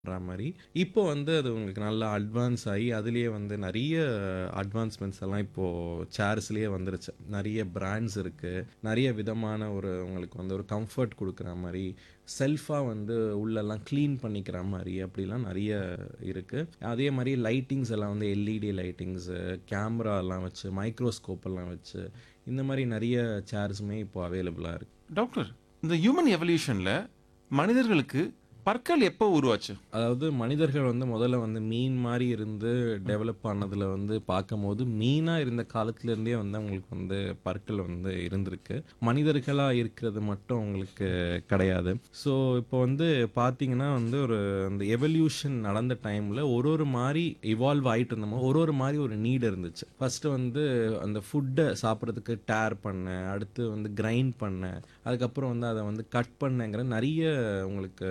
பண்ற மாரி. இப்போ வந்து அது உங்களுக்கு நல்லா அட்வான்ஸ் ஆயி, அதிலேயே வந்து நெறைய அட்வான்ஸ்மென்ட்ஸ் எல்லாம் இப்போ சேர்ஸ்லயே வந்துருச்சு. நெறைய பிராண்ட்ஸ் இருக்கு. நெறைய விதமான ஒரு உங்களுக்கு வந்து ஒரு கம்ஃபர்ட் குடுக்குற மாரி, செல்ஃபா வந்து உள்ளலாம் கிளீன் பண்ணிக்கிற மாரி அப்படிலாம் நெறைய இருக்கு. அதே மாரி லைட்டிங்ஸ் எல்லாம் வந்து எல்இடி லைட்டிங்ஸு, கேமராலாம் வச்சு, மைக்ரோஸ்கோப் எல்லாம் வச்சு, இந்த மாரி நெறைய சேர்ஸுமே இப்போ அவைலபிளா இருக்கு. டாக்டர் இந்த ஹியூமன் எவல்யூஷன்ல மனிதர்களுக்கு பற்கள் எப்போ உருவாச்சு அதாவது மனிதர்கள் வந்து முதல்ல வந்து மீன் மாரி இருந்து டெவலப் ஆனதுல வந்து பார்க்கும்போது, மீனா இருந்த காலத்துல இருந்தே வந்து அவங்களுக்கு வந்து பற்கள் வந்து இருந்திருக்கு. மனிதர்களா இருக்கிறது மட்டும் அவங்களுக்கு கிடையாது. ஸோ இப்போ வந்து பார்த்தீங்கன்னா வந்து ஒரு அந்த எவல்யூஷன் நடந்த டைம்ல ஒரு ஒரு மாரி இவால்வ் ஆயிட்டு இருந்தோமோ, ஒரு ஒரு மாரி ஒரு நீட் இருந்துச்சு. ஃபர்ஸ்ட்டு வந்து அந்த ஃபுட்ட சாப்பிடுறதுக்கு டேர் பண்ண, அடுத்து வந்து கிரைண்ட் பண்ண, அதுக்கப்புறம் வந்து அத வந்து கட் பண்ணங்கிற நெறைய உங்களுக்கு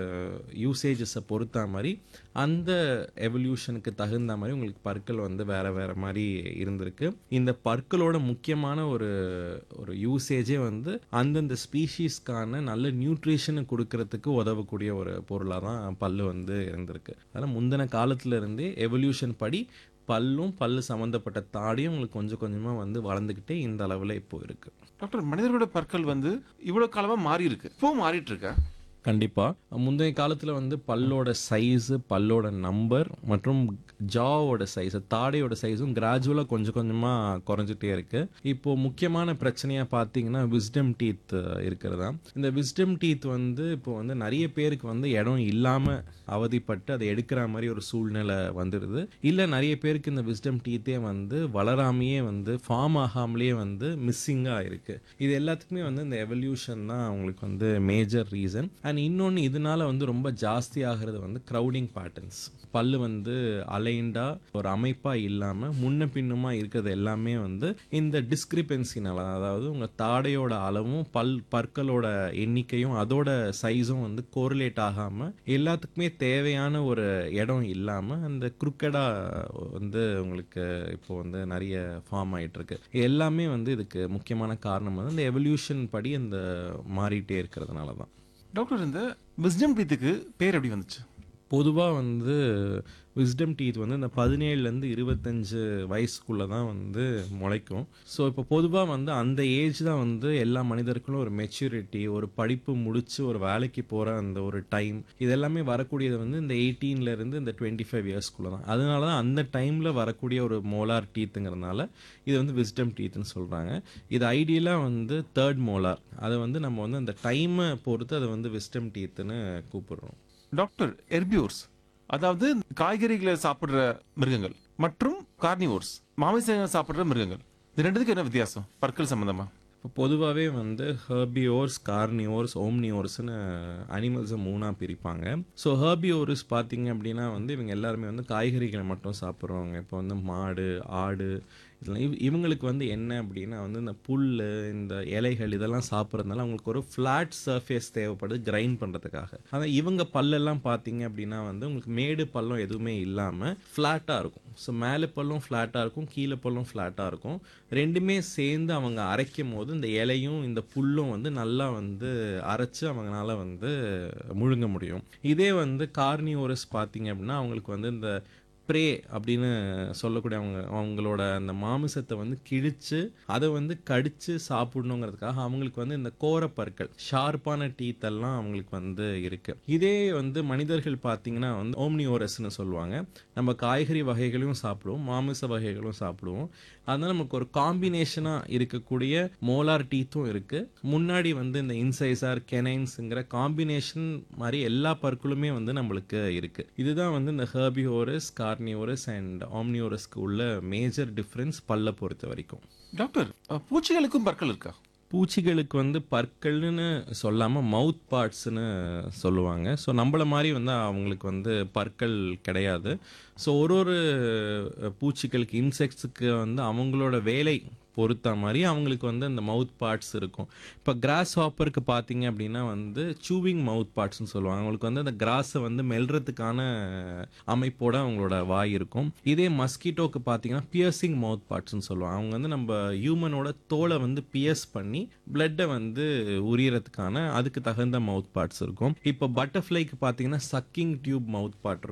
யூசேஜஸ பொறுத்தா மாரி, அந்த எவல்யூஷனுக்கு தகுந்த மாரி உங்களுக்கு பற்கள் வந்து வேற வேற மாரி இருந்திருக்கு. இந்த பற்களோட முக்கியமான ஒரு ஒரு யூசேஜே வந்து அந்தந்த ஸ்பீஷீஸ்க்கான நல்ல நியூட்ரிஷன குடுக்கறதுக்கு உதவக்கூடிய ஒரு பொருளா தான் பல்லு வந்து இருந்திருக்கு. அதனால முந்தின காலத்துல இருந்தே எவல்யூஷன் படி பல்லும், பல்லு சம்மந்தப்பட்ட தாடியும் உங்களுக்கு கொஞ்சம் கொஞ்சமா வந்து வளர்ந்துக்கிட்டே இந்த அளவுல இப்போ இருக்கு. டாக்டர் மனிதர்களோட பற்கள் வந்து இவ்வளவு காலமா மாறி இருக்கு இப்போ மாறிட்டு இருக்கா கண்டிப்பா. முந்தைய காலத்துல வந்து பல்லோட சைஸு, பல்லோட நம்பர் மற்றும் ஜாவோட சைஸ், தாடையோட சைஸும் கிராஜுவலா கொஞ்சம் கொஞ்சமா குறைஞ்சிட்டே இருக்கு. இப்போ முக்கியமான பிரச்சனையா பார்த்தீங்கன்னா, விஸ்டம் டீத் இருக்கிறது தான். இந்த விஸ்டம் டீத் வந்து இப்போ வந்து நெறைய பேருக்கு வந்து இடம் இல்லாம அவதிப்பட்டு அத எடுக்கிற மாரி ஒரு சூழ்நிலை வந்துருது. இல்ல நெறைய பேருக்கு இந்த விஸ்டம் டீத்தே வந்து வளராமயே வந்து ஃபார்ம் ஆகாமலேயே வந்து மிஸ்ஸிங்கா இருக்கு. இது எல்லாத்துக்குமே வந்து இந்த எவல்யூஷன் தான் அவங்களுக்கு வந்து மேஜர் ரீசன். அண்ட் இன்னொன்னு இதனால வந்து ரொம்ப ஜாஸ்தி ஆகுறது வந்து கிரவுடிங் பேட்டர்ன்ஸ். பல்லு வந்து அலைன்டா ஒரு அமைப்பா இல்லாம முன்ன பின்னுமா இருக்கிறது எல்லாமே வந்து இந்த டிஸ்கிரிபன்சினால அதாவது உங்க தாடையோட அளவும், பல் பற்களோட எண்ணிக்கையும், அதோட சைஸும் வந்து கோரிலேட் ஆகாம எல்லாத்துக்குமே தேவையான ஒரு இடம் இல்லாம அந்த குறுக்கடா வந்து உங்களுக்கு இப்போ வந்து நெறைய ஃபார்ம் ஆயிட்டு இருக்கு. எல்லாமே வந்து இதுக்கு முக்கியமான காரணம் வந்து இந்த எவல்யூஷன் படி அந்த மாறிட்டே இருக்கிறதுனால தான். டாக்டர் இந்த விஸ்டம் டீத்துக்கு பேர் எப்படி வந்துச்சு பொதுவா வந்து விஸ்டம் டீத் வந்து இந்த 17லேருந்து 25 வயசுக்குள்ள தான் வந்து முளைக்கும். ஸோ இப்போ பொதுவா வந்து அந்த ஏஜ் தான் வந்து எல்லா மனிதர்களும் ஒரு மெச்சூரிட்டி, ஒரு படிப்பு முடிச்சு ஒரு வேலைக்கு போற அந்த ஒரு டைம், இது எல்லாமே வரக்கூடியது வந்து இந்த 18லேருந்து இந்த 25 இயர்ஸ்க்குள்ள தான். அதனால தான் அந்த டைம்ல வரக்கூடிய ஒரு மோலார் டீத்துங்கிறதுனால இது வந்து விஸ்டம் டீத்ன்னு சொல்றாங்க. இது ஐடியலா வந்து 3 மோலார். அத வந்து நம்ம வந்து அந்த டைம பொறுத்து அத வந்து விஸ்டம் டீத்ன்னு கூப்பிடுறோம். டாக்டர் எர்பியோர்ஸ் அதாவது காய்கறிகளை சாப்பிடுற மிருகங்கள் மற்றும் கார்னிவோர்ஸ் மாமிசங்கள் சாப்பிடுற மிருகங்கள் இது ரெண்டுத்துக்கு என்ன வித்தியாசம் பற்கள் சம்பந்தமா இப்போ பொதுவாகவே வந்து ஹெர்பியோர்ஸ், கார்னிவோர்ஸ், ஓம்னிவோர்ஸ்னு அனிமல்ஸை மூணாக பிரிப்பாங்க. ஸோ ஹெர்பியோர்ஸ் பார்த்தீங்க அப்படின்னா வந்து இவங்க எல்லாருமே வந்து காய்கறிகளை மட்டும் சாப்பிட்றவங்க. இப்போ வந்து மாடு, ஆடு இதெல்லாம் இவ் இவங்களுக்கு வந்து என்ன அப்படின்னா வந்து இந்த புல்லு, இந்த இலைகள் இதெல்லாம் சாப்பிட்றதுனால அவங்களுக்கு ஒரு ஃப்ளாட் சர்ஃபேஸ் தேவைப்படுது கிரைண்ட் பண்ணுறதுக்காக. ஆனால் இவங்க பல்லெல்லாம் பார்த்தீங்க அப்படின்னா வந்து உங்களுக்கு மேடு பள்ளம் எதுவுமே இல்லாமல் ஃப்ளாட்டாக இருக்கும். ஸோ மேலே பல்லும் ஃப்ளாட்டாக இருக்கும், கீழே பல்லும் ஃப்ளாட்டாக இருக்கும். ரெண்டுமே சேர்ந்து அவங்க அரைக்கும் போது இந்த இலையும் இந்த புல்லும் வந்து நல்லா வந்து அரைச்சு அவங்கனால வந்து முழுங்க முடியும். இதே வந்து கார்னிவோரஸ் பார்த்தீங்க அப்படின்னா அவங்களுக்கு வந்து இந்த ப்ரே அப்படின்னு சொல்லக்கூடிய அவங்க அவங்களோட அந்த மாமிசத்தை வந்து கிழிச்சு அதை வந்து கடிச்சு சாப்பிடணுங்கிறதுக்காக அவங்களுக்கு வந்து இந்த கோரப்பற்கள் ஷார்ப்பான டீத் எல்லாம் அவங்களுக்கு வந்து இருக்கு. இதே வந்து மனிதர்கள் பார்த்தீங்கன்னா வந்து ஓம்னிவோரஸ்னு சொல்லுவாங்க. நம்ம காய்கறி வகைகளையும் சாப்பிடுவோம், மாமிச வகைகளும் சாப்பிடுவோம். அதனால நமக்கு ஒரு காம்பினேஷனா இருக்கக்கூடிய மோலார் டீத்தும் இருக்கு. முன்னாடி வந்து இந்த இன்சைசார், கெனைன்ஸ்ங்கிற காம்பினேஷன் மாதிரி எல்லா பற்களுமே வந்து நம்மளுக்கு இருக்கு. இதுதான் வந்து இந்த ஹெர்பிவோரஸ், கார்னிவோரஸ் அண்ட் ஆம்னிவோரஸ்க்கு உள்ள மேஜர் டிஃபரன்ஸ் பல்ல பொறுத்த வரைக்கும். டாக்டர் அஹ், பூச்சிகளுக்கும் பற்கள் இருக்கா பூச்சிகளுக்கு வந்து பற்கள்னு சொல்லாம மவுத் பார்ட்ஸ்னு சொல்லுவாங்க. ஸோ நம்மள மாதிரி வந்து அவங்களுக்கு வந்து பற்கள் கிடையாது. ஸோ ஒரு ஒரு பூச்சிகளுக்கு இன்செக்ட்ஸுக்கு வந்து அவங்களோட வேலை பொறுத்த மாதிரி அவங்களுக்கு வந்து அந்த மவுத் பார்ட்ஸ் இருக்கும் இப்போ கிராஸ் ஹாப்பருக்கு பார்த்தீங்க அப்படின்னா வந்து சூவிங் மவுத் பார்ட்ஸ்னு சொல்லுவாங்க அவங்களுக்கு வந்து அந்த கிராஸை வந்து மெல்றதுக்கான அமைப்போட அவங்களோட வாய் இருக்கும் இதே மஸ்கிட்டோக்கு பார்த்தீங்கன்னா பியர்சிங் மவுத் பார்ட்ஸ்னு சொல்லுவாங்க அவங்க வந்து நம்ம ஹியூமனோட தோலை வந்து பியர்ஸ் பண்ணி பிளட்டை வந்து உரியறதுக்கான அதுக்கு தகுந்த மவுத் பார்ட்ஸ் இருக்கும் இப்போ பட்டர்ஃப்ளைக்கு பார்த்தீங்கன்னா சக்கிங் டியூப் மவுத் பார்ட் இருக்கும்